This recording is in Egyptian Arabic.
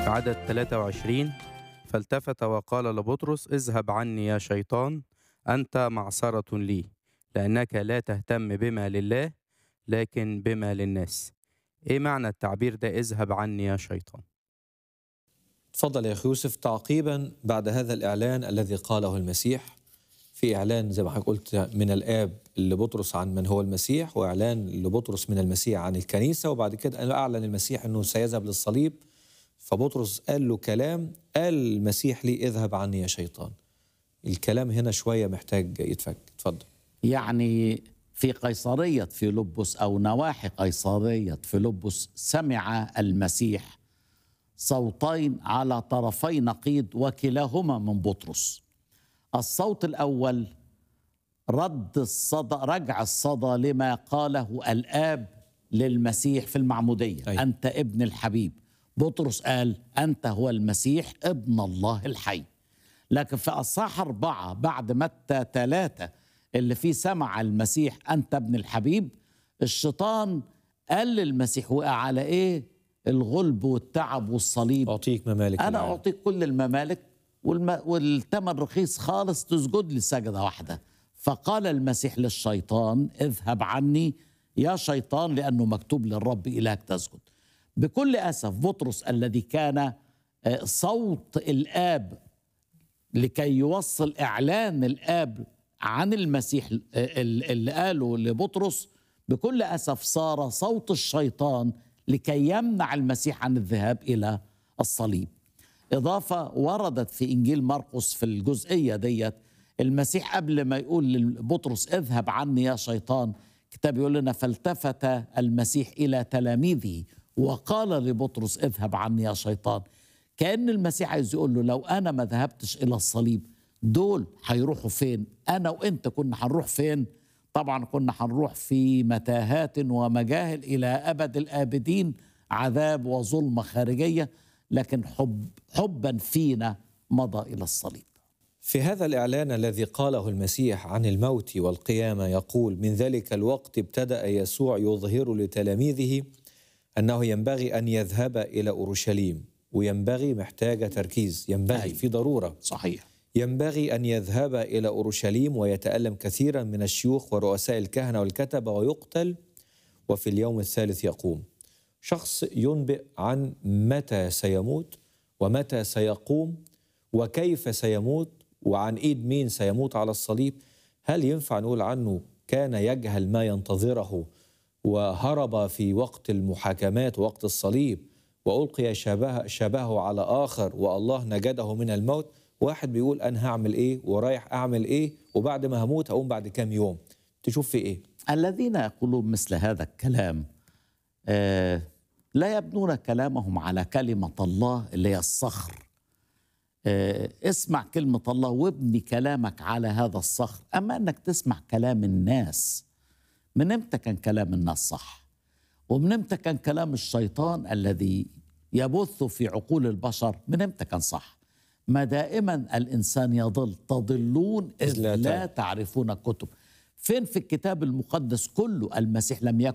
في عدد 23 فالتفت وقال لبطرس اذهب عني يا شيطان أنت معصرة لي لأنك لا تهتم بما لله لكن بما للناس إيه معنى التعبير ده اذهب عني يا شيطان تفضل يا أخي يوسف تعقيبا بعد هذا الإعلان الذي قاله المسيح في إعلان زي ما حضرتك قلت من الآب لبطرس عن من هو المسيح وإعلان لبطرس من المسيح عن الكنيسة وبعد كده أعلن المسيح أنه سيذهب للصليب فبطرس قال له كلام قال المسيح لي اذهب عني يا شيطان الكلام هنا شوية محتاج يتفك اتفضل يعني في قيصرية فيلبس أو نواحي قيصرية فيلبس سمع المسيح صوتين على طرفي نقيض وكلاهما من بطرس الصوت الأول رد الصدى رجع الصدى لما قاله الآب للمسيح في المعمودية أي. أنت ابن الحبيب بطرس قال أنت هو المسيح ابن الله الحي لكن في أصحاح أربعة بعد متى ثلاثة اللي فيه سمع المسيح أنت ابن الحبيب الشيطان قال للمسيح وقع على إيه الغلب والتعب والصليب أعطيك ممالك أنا العالم. أعطيك كل الممالك والم... والثمن رخيص خالص تسجد لي سجدة واحدة فقال المسيح للشيطان اذهب عني يا شيطان لأنه مكتوب للرب إلهك تسجد بكل أسف بطرس الذي كان آه، صوت الآب لكي يوصل إعلان الآب عن المسيح آه، اللي قاله لبطرس بكل أسف صار صوت الشيطان لكي يمنع المسيح عن الذهاب إلى الصليب إضافة وردت في إنجيل مرقس في الجزئية ديت المسيح قبل ما يقول لبطرس اذهب عني يا شيطان كتاب يقول لنا فالتفت المسيح إلى تلاميذه وقال لبطرس اذهب عني يا شيطان كأن المسيح عايز يقول له لو أنا ما ذهبتش إلى الصليب دول هيروحوا فين أنا وإنت كنا هنروح فين طبعا كنا هنروح في متاهات ومجاهل إلى أبد الآبدين عذاب وظلمة خارجية لكن حب حبا فينا مضى إلى الصليب في هذا الإعلان الذي قاله المسيح عن الموت والقيامة يقول من ذلك الوقت ابتدأ يسوع يظهر لتلاميذه أنه ينبغي أن يذهب إلى أورشليم وينبغي محتاجة تركيز ينبغي أيوة. في ضرورة صحيح ينبغي أن يذهب إلى أورشليم ويتألم كثيرا من الشيوخ ورؤساء الكهنة والكتبة ويقتل وفي اليوم الثالث يقوم شخص ينبئ عن متى سيموت ومتى سيقوم وكيف سيموت وعن ايد مين سيموت على الصليب هل ينفع نقول عنه كان يجهل ما ينتظره وهرب في وقت المحاكمات ووقت الصليب والقي شبه شبهه على اخر والله نجده من الموت واحد بيقول انا هعمل ايه ورايح اعمل ايه وبعد ما هموت هقوم بعد كام يوم تشوف في ايه الذين يقولون مثل هذا الكلام آه لا يبنون كلامهم على كلمة الله اللي هي الصخر آه اسمع كلمة الله وابني كلامك على هذا الصخر أما أنك تسمع كلام الناس من امتى كان كلام الناس صح ومن امتى كان كلام الشيطان الذي يبث في عقول البشر من امتى كان صح ما دائما الإنسان يضل تضلون إذ إذ لا لا تعرفون الكتب فين في الكتاب المقدس كله المسيح لم يكن